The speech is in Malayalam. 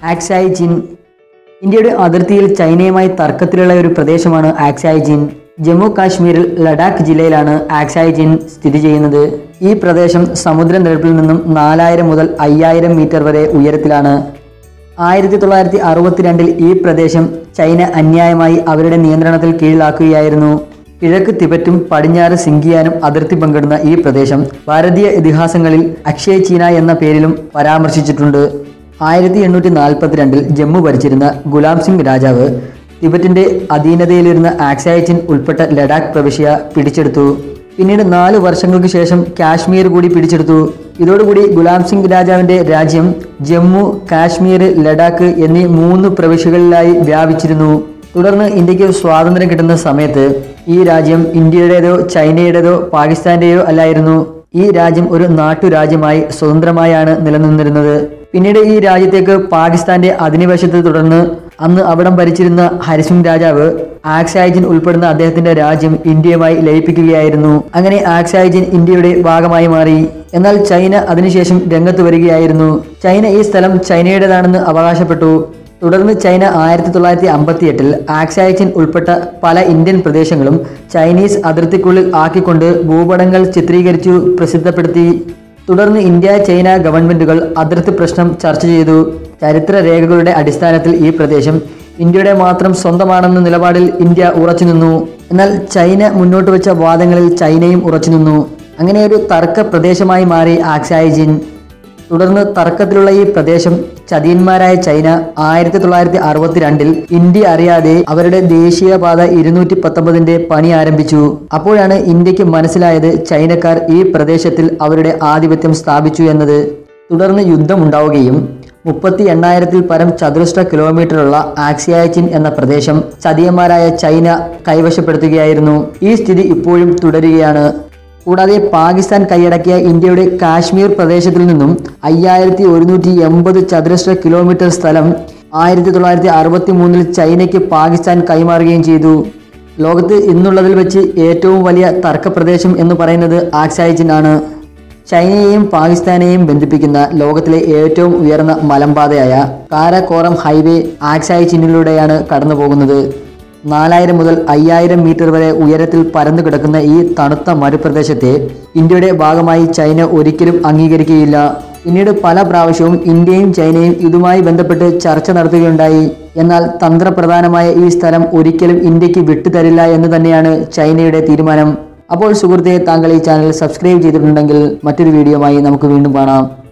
ആക്സായ് ജിൻ ഇന്ത്യയുടെ അതിർത്തിയിൽ ചൈനയുമായി തർക്കത്തിലുള്ള ഒരു പ്രദേശമാണ് ആക്സായ് ജിൻ ജമ്മു കാശ്മീരിൽ ലഡാക്ക് ജില്ലയിലാണ് ആക്സായ് ജിൻ സ്ഥിതി ചെയ്യുന്നത് ഈ പ്രദേശം സമുദ്രനിരപ്പിൽ നിന്നും നാലായിരം മുതൽ അയ്യായിരം മീറ്റർ വരെ ഉയരത്തിലാണ് ആയിരത്തി തൊള്ളായിരത്തി അറുപത്തിരണ്ടിൽ ഈ പ്രദേശം ചൈന അന്യായമായി അവരുടെ നിയന്ത്രണത്തിൽ കീഴിലാക്കുകയായിരുന്നു കിഴക്ക് തിബറ്റും പടിഞ്ഞാറ് സിങ്കിയാനും അതിർത്തി പങ്കിടുന്ന ഈ പ്രദേശം ഭാരതീയ ഇതിഹാസങ്ങളിൽ അക്ഷയ് ചീന എന്ന പേരിലും പരാമർശിച്ചിട്ടുണ്ട് ആയിരത്തി എണ്ണൂറ്റി നാൽപ്പത്തിരണ്ടിൽ ജമ്മു ഭരിച്ചിരുന്ന ഗുലാം സിംഗ് രാജാവ് തിബറ്റിന്റെ അധീനതയിലിരുന്ന ആക്സായച്ചിൻ ഉൾപ്പെട്ട ലഡാക്ക് പ്രവിശ്യ പിടിച്ചെടുത്തു പിന്നീട് നാല് വർഷങ്ങൾക്ക് ശേഷം കാശ്മീർ കൂടി പിടിച്ചെടുത്തു ഇതോടുകൂടി ഗുലാം സിംഗ് രാജാവിന്റെ രാജ്യം ജമ്മു കാശ്മീർ ലഡാക്ക് എന്നീ മൂന്ന് പ്രവിശ്യകളിലായി വ്യാപിച്ചിരുന്നു തുടർന്ന് ഇന്ത്യക്ക് സ്വാതന്ത്ര്യം കിട്ടുന്ന സമയത്ത് ഈ രാജ്യം ഇന്ത്യയുടേതോ ചൈനയുടേതോ പാകിസ്ഥാന്റെയോ അല്ലായിരുന്നു ഈ രാജ്യം ഒരു നാട്ടുരാജ്യമായി സ്വതന്ത്രമായാണ് നിലനിന്നിരുന്നത് പിന്നീട് ഈ രാജ്യത്തേക്ക് പാകിസ്ഥാന്റെ അധിനിവേശത്തെ തുടർന്ന് അന്ന് അവിടം ഭരിച്ചിരുന്ന ഹരിസിംഗ് രാജാവ് ആക്സായിജിൻ ഉൾപ്പെടുന്ന അദ്ദേഹത്തിന്റെ രാജ്യം ഇന്ത്യയുമായി ലയിപ്പിക്കുകയായിരുന്നു അങ്ങനെ ആക്സായിജിൻ ഇന്ത്യയുടെ ഭാഗമായി മാറി എന്നാൽ ചൈന അതിനുശേഷം രംഗത്ത് വരികയായിരുന്നു ചൈന ഈ സ്ഥലം ചൈനയുടേതാണെന്ന് അവകാശപ്പെട്ടു തുടർന്ന് ചൈന ആയിരത്തി തൊള്ളായിരത്തി അമ്പത്തി എട്ടിൽ ആക്സായച്ചിൻ ഉൾപ്പെട്ട പല ഇന്ത്യൻ പ്രദേശങ്ങളും ചൈനീസ് അതിർത്തിക്കുള്ളിൽ ആക്കിക്കൊണ്ട് ഭൂപടങ്ങൾ ചിത്രീകരിച്ചു പ്രസിദ്ധപ്പെടുത്തി തുടർന്ന് ഇന്ത്യ ചൈന ഗവൺമെന്റുകൾ അതിർത്തി പ്രശ്നം ചർച്ച ചെയ്തു ചരിത്ര രേഖകളുടെ അടിസ്ഥാനത്തിൽ ഈ പ്രദേശം ഇന്ത്യയുടെ മാത്രം സ്വന്തമാണെന്ന നിലപാടിൽ ഇന്ത്യ ഉറച്ചുനിന്നു എന്നാൽ ചൈന മുന്നോട്ട് വെച്ച വാദങ്ങളിൽ ചൈനയും ഉറച്ചുനിന്നു അങ്ങനെ ഒരു തർക്ക പ്രദേശമായി മാറി ആക്സായജിൻ തുടർന്ന് തർക്കത്തിലുള്ള ഈ പ്രദേശം ചതിയന്മാരായ ചൈന ആയിരത്തി തൊള്ളായിരത്തി അറുപത്തിരണ്ടിൽ ഇന്ത്യ അറിയാതെ അവരുടെ ദേശീയപാത ഇരുന്നൂറ്റി പത്തൊമ്പതിന്റെ പണി ആരംഭിച്ചു അപ്പോഴാണ് ഇന്ത്യക്ക് മനസ്സിലായത് ചൈനക്കാർ ഈ പ്രദേശത്തിൽ അവരുടെ ആധിപത്യം സ്ഥാപിച്ചു എന്നത് തുടർന്ന് യുദ്ധമുണ്ടാവുകയും മുപ്പത്തി എണ്ണായിരത്തിൽ പരം ചതുരശ്ര കിലോമീറ്ററുള്ള ആക്സിയാച്ചിൻ എന്ന പ്രദേശം ചതിയന്മാരായ ചൈന കൈവശപ്പെടുത്തുകയായിരുന്നു ഈ സ്ഥിതി ഇപ്പോഴും തുടരുകയാണ് കൂടാതെ പാകിസ്ഥാൻ കൈയടക്കിയ ഇന്ത്യയുടെ കാശ്മീർ പ്രദേശത്തിൽ നിന്നും അയ്യായിരത്തി ഒരുന്നൂറ്റി എൺപത് ചതുരശ്ര കിലോമീറ്റർ സ്ഥലം ആയിരത്തി തൊള്ളായിരത്തി അറുപത്തി മൂന്നിൽ ചൈനയ്ക്ക് പാകിസ്ഥാൻ കൈമാറുകയും ചെയ്തു ലോകത്ത് ഇന്നുള്ളതിൽ വെച്ച് ഏറ്റവും വലിയ തർക്കപ്രദേശം എന്ന് പറയുന്നത് ആക്സായിച്ചിൻ ആണ് ചൈനയെയും പാകിസ്ഥാനെയും ബന്ധിപ്പിക്കുന്ന ലോകത്തിലെ ഏറ്റവും ഉയർന്ന മലമ്പാതയായ കാരക്കോറം ഹൈവേ ആക്സായി ചിന്നിലൂടെയാണ് കടന്നു പോകുന്നത് നാലായിരം മുതൽ അയ്യായിരം മീറ്റർ വരെ ഉയരത്തിൽ പരന്നു കിടക്കുന്ന ഈ തണുത്ത മരുപ്രദേശത്തെ ഇന്ത്യയുടെ ഭാഗമായി ചൈന ഒരിക്കലും അംഗീകരിക്കുകയില്ല പിന്നീട് പല പ്രാവശ്യവും ഇന്ത്യയും ചൈനയും ഇതുമായി ബന്ധപ്പെട്ട് ചർച്ച നടത്തുകയുണ്ടായി എന്നാൽ തന്ത്രപ്രധാനമായ ഈ സ്ഥലം ഒരിക്കലും ഇന്ത്യക്ക് വിട്ടുതരില്ല എന്ന് തന്നെയാണ് ചൈനയുടെ തീരുമാനം അപ്പോൾ സുഹൃത്തെ താങ്കൾ ഈ ചാനൽ സബ്സ്ക്രൈബ് ചെയ്തിട്ടുണ്ടെങ്കിൽ മറ്റൊരു വീഡിയോയുമായി നമുക്ക് വീണ്ടും കാണാം